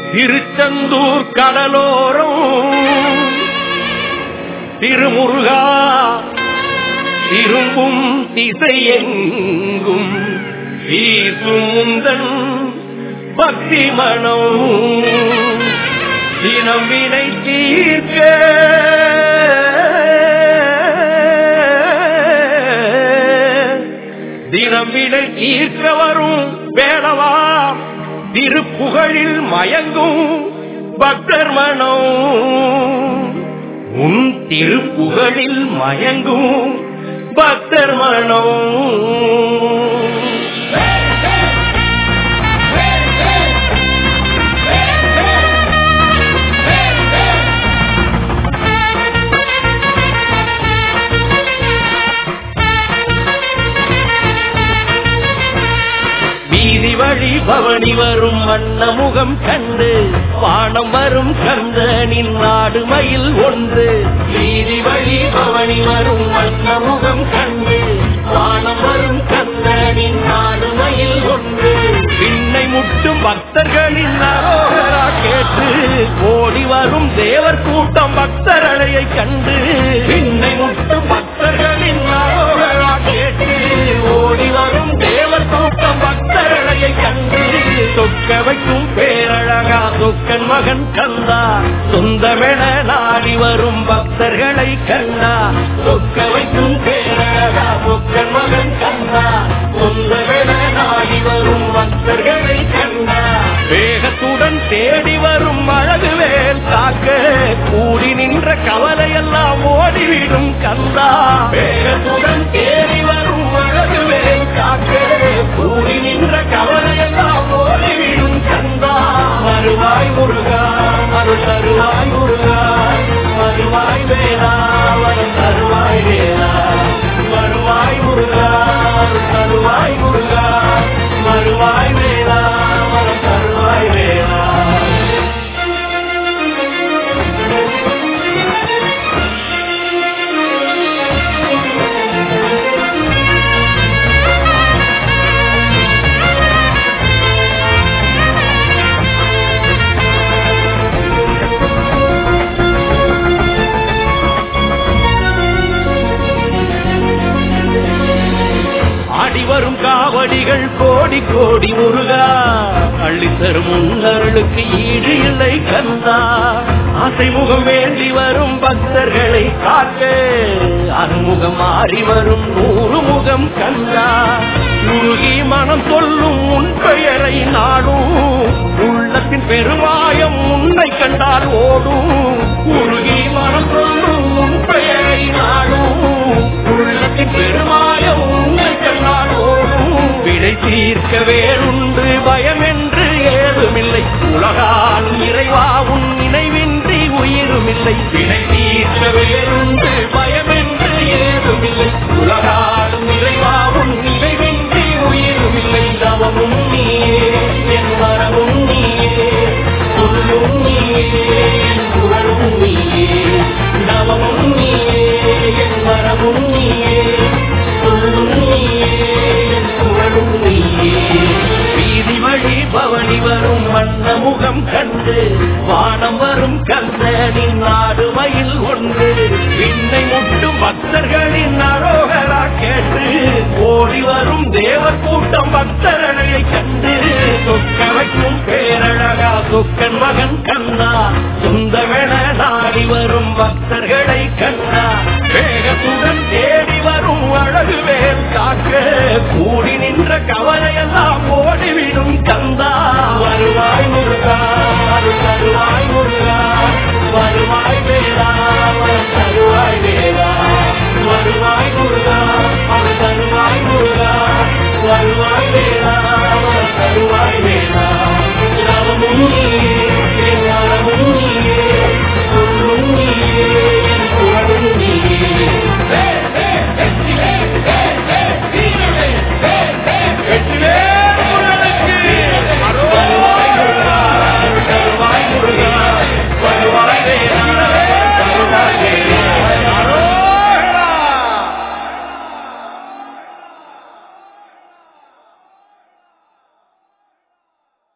திருச்செந்தூர் கடலோரம் திருமுருகா திரும்பும் திசையெங்கும் வீசும் முந்தன் பக்தி மனம் தினம் வினை தீர்க்க தினம் வினை தீர்க்க வரும் வேளவா திருப்புகழில் மயங்கும் பக்தர் மனம் உன் திருப்புகழில் மயங்கும் பக்தர் மனம் வீதி வழி பவனி வரும் வண்ணமுகம் கண்டு வானம் வரும் கந்தனின் நாடு மயில் ஒன்று வீதி வழி பவனி வரும் வண்ணமுகம் கண்டு வானம் வரும் கந்தனின் நாடு மயில் ஒன்று விண்ணை முட்டும் பக்தர்களின் அரோகரா கேட்டு ஓடி வரும் தேவர் கூட்டம் பக்தர் அலையை கண்டு விண்ணை முட்டும் பக்தர்களின் அரோகரா கேட்டு ஓடி வரும் தேவர் கூட்டம் பக்தரழையை கண்டு சொக்க வைக்கும் பேரழகா சொக்கன் மகன் கந்தா சொந்தமென நாடி வரும் பக்தர்களை கண்டா சொக்க வைக்கும் பேரழகா சொக்கன் மகன் கந்தா சொந்தமென நாடி வரும் பக்தர்களை கண்டா வேகத்துடன் தேடி வரும் அழகு வேல் காக்க கூடி நின்ற கவலையெல்லாம் ஓடிவிடும் கந்தா வேகத்துடன் தேடி வரும் அழகு வேல் காக்க கூடி நின்ற கவலையெல்லாம் ஓடிவிடும் கந்தா வருவாய் முருகா அருள் தருவாய் முருகா வருவாய் வேளா வரும் தருவாய் வேளா வருவாய் முருகா அருள் தருவாய் முருகா வருவாய் வேளா வரும் தருவாய் வேளா ஆடி வரும் காவடிகள் கோடி கோடி முருகா அள்ளி தரும் முன்னருளுக்கு ஈடு இல்லை கந்தா ஆசை முகம் வேண்டி வரும் பக்தர்களை காக்க அறுமுகம் மாறி வரும் நூறு முகம் கந்தா உருகி மனம் சொல்லும் உன் பெயரை நாடும் உள்ளத்தின் பெருமாயம் உன்னை கண்டால் ஓடும் உருகி மனம் சொல்லும் உன் பெயரை நாடும் உள்ளத்தின் பெருமாயம் உன்னை கண்டால் ஓடும் விடை தீர்க்க வேறுண்டு பயம் என்று ஏதுமில்லை உலகால் இறைவா உன் நினைவின்றி உயிருமில்லை விடை தீர்க்க வேறுண்டு பயம் என்று ஏதுமில்லை உலகால் இறைவா உன் நினைவின்றி உயிருமில்லை தவமும் நீயே என் வரமும் நீயே சொல்லும் நீயே என் புகழும் நீயே நவமும் நீயே என் வரமும் நீயே சொல்லும் நீயே என் புகழும் நீயே வீதி வழி பவனி வரும் வண்ண முகம் கண்டு வானம் வரும் கந்தனின் நாடு மயில் ஒன்று விண்ணை முட்டும் பக்தர்களின் அரோகரா கேட்டு ஓடி வரும் தேவர் கூட்டம் பக்தரணையை கண்டு சொக்க வைக்கும் பேரழகா சொக்கன் மகன் கண்ணா சொந்தமென நாடி வரும் பக்தர்களை கண்ணா வேகத்துடன் தேடி வரும் அழகு வேல் காக்க கூடி நின்ற கவலையெல்லாம்